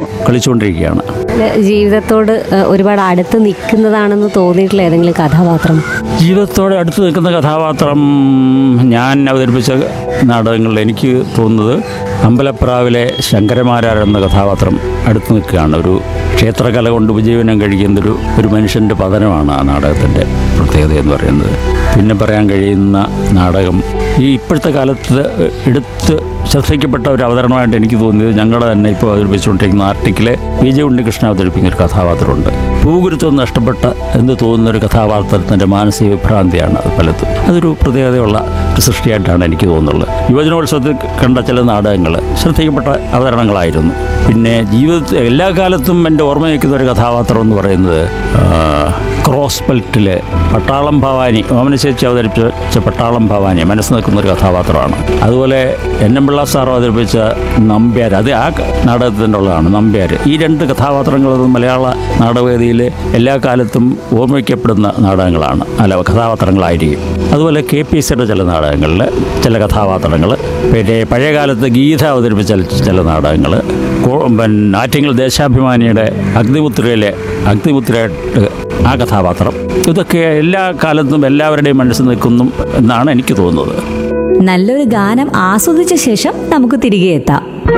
കളിച്ചുകൊണ്ടിരിക്കുകയാണ് ജീവിതത്തോട് ഏഹ്, ഒരുപാട് അടുത്ത് നിൽക്കുന്നതാണെന്ന് തോന്നിയിട്ടുള്ള ഏതെങ്കിലും കഥാപാത്രം ജീവിതത്തോടെ അടുത്ത് നിൽക്കുന്ന കഥാപാത്രം ഞാൻ അവതരിപ്പിച്ച നാടകങ്ങളിൽ എനിക്ക് തോന്നുന്നത് അമ്പലപ്രാവിലെ ശങ്കരമാരാർ എന്ന കഥാപാത്രം അടുത്ത് നിൽക്കുകയാണ് ഒരു ക്ഷേത്രകല കൊണ്ട് ഉപജീവനം കഴിക്കുന്നൊരു ഒരു മനുഷ്യൻ്റെ പതനമാണ് ആ നാടകത്തിൻ്റെ പ്രത്യേകത എന്ന് പറയുന്നത് പിന്നെ പറയാൻ കഴിയുന്ന നാടകം ഈ ഇപ്പോഴത്തെ കാലത്ത് എടുത്ത് ശ്രദ്ധിക്കപ്പെട്ട ഒരു അവതരണമായിട്ട് എനിക്ക് തോന്നിയത് ഞങ്ങളുടെ തന്നെ ഇപ്പോൾ അവതരിപ്പിച്ചുകൊണ്ടിരിക്കുന്ന ആർട്ടിക്കിലെ വി ജെ ഉണ്ണികൃഷ്ണൻ അവതരിപ്പിക്കുന്ന ഒരു കഥാപാത്രമുണ്ട് ഭൂഗുരുത്വം നഷ്ടപ്പെട്ട എന്ന് തോന്നുന്ന ഒരു കഥാപാത്രത്തിൻ്റെ മാനസിക വിഭ്രാന്തിയാണ് അത് പലതും അതൊരു പ്രത്യേകതയുള്ള ഒരു സൃഷ്ടിയായിട്ടാണ് എനിക്ക് തോന്നുന്നത് യുവജനോത്സവത്തിൽ കണ്ട ചില നാടകങ്ങൾ ശ്രദ്ധിക്കപ്പെട്ട അവതരണങ്ങളായിരുന്നു പിന്നെ ജീവിതത്തിൽ എല്ലാ കാലത്തും എൻ്റെ ഓർമ്മ വയ്ക്കുന്ന ഒരു കഥാപാത്രം എന്ന് പറയുന്നത് ആ, ക്രോസ് ബെൽറ്റിലെ പട്ടാളം ഭവാനി ഓമനശേച്ചി അവതരിപ്പിച്ച പട്ടാളം ഭവാനി മനസ്സ് നിൽക്കുന്ന ഒരു കഥാപാത്രമാണ് അതുപോലെ എൻ എം പിള്ള സാർ അവതരിപ്പിച്ച നമ്പ്യാർ അത് ആ ക- നാടകത്തിൻ്റെ ഉള്ളതാണ് നമ്പ്യാർ ഈ രണ്ട് കഥാപാത്രങ്ങളും മലയാള നാടകവേദിയിൽ എല്ലാ കാലത്തും ഓർമ്മിക്കപ്പെടുന്ന നാടകങ്ങളാണ് അല്ല കഥാപാത്രങ്ങളായിരിക്കും അതുപോലെ കെ പി സിയുടെ ചില നാടകങ്ങളിൽ ചില കഥാപാത്രങ്ങൾ പിന്നെ പഴയ കാലത്ത് ഗീത അവതരിപ്പിച്ച ചില നാടകങ്ങൾ പിന്നെ ആറ്റിങ്ങൽ ദേശാഭിമാനിയുടെ അഗ്നിമുദ്രയിലെ അഗ്നിമുദ്രയായിട്ട് ആ കഥാപാത്രം ഇതൊക്കെ എല്ലാ കാലത്തും എല്ലാവരുടെയും മനസ്സിൽ നിൽക്കുന്നു എന്നാണ് എനിക്ക് തോന്നുന്നത് നല്ലൊരു ഗാനം ആസ്വദിച്ച ശേഷം നമുക്ക് തിരികെ എത്താം